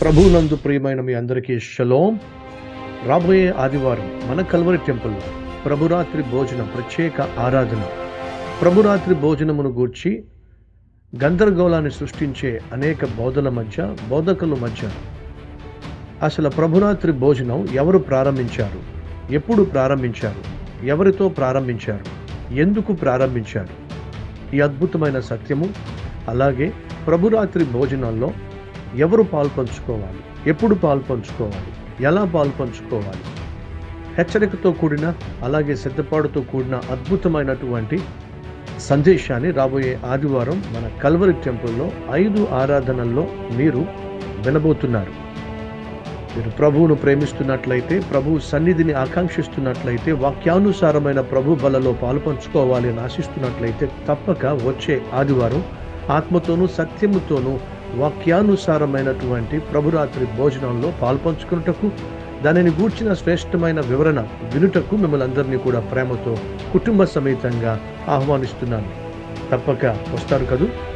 ప్రభువునందు ప్రియమైన మీ అందరికీ షలోం రాబోయే ఆదివారం మన కల్వరి టెంపుల్లో ప్రభురాత్రి భోజనం ప్రత్యేక ఆరాధన ప్రభురాత్రి భోజనమును గూర్చి గందరగోళాన్ని సృష్టించే అనేక బోధల మధ్య బోధకుల మధ్య అసలు ప్రభురాత్రి భోజనం ఎవరు ప్రారంభించారు ఎప్పుడు ప్రారంభించారు ఎవరితో ప్రారంభించారు ఎందుకు ప్రారంభించారు ఈ అద్భుతమైన సత్యము అలాగే ప్రభురాత్రి భోజనంలో ఎవరు పాల్పంచుకోవాలి ఎప్పుడు పాల్పంచుకోవాలి ఎలా పాల్పంచుకోవాలి హెచ్చరికతో కూడిన అలాగే సిద్ధపాటుతో కూడిన అద్భుతమైనటువంటి సందేశాన్ని రాబోయే ఆదివారం మన కల్వరి టెంపుల్లో ఐదు ఆరాధనల్లో మీరు వినబోతున్నారు మీరు ప్రభువును ప్రేమిస్తున్నట్లయితే ప్రభు సన్నిధిని ఆకాంక్షిస్తున్నట్లయితే వాక్యానుసారమైన ప్రభు బలలో పాల్పంచుకోవాలి అని ఆశిస్తున్నట్లయితే తప్పక వచ్చే ఆదివారం ఆత్మతోనూ సత్యముతోనూ వాక్యానుసారమైనటువంటి ప్రభురాత్రి భోజనంలో పాల్పంచుకున్నటకు దానిని గూర్చిన శ్రేష్టమైన వివరణ వినుటకు మిమ్మల్ని అందరినీ కూడా ప్రేమతో కుటుంబ సమేతంగా ఆహ్వానిస్తున్నాను తప్పక వస్తారు కదూ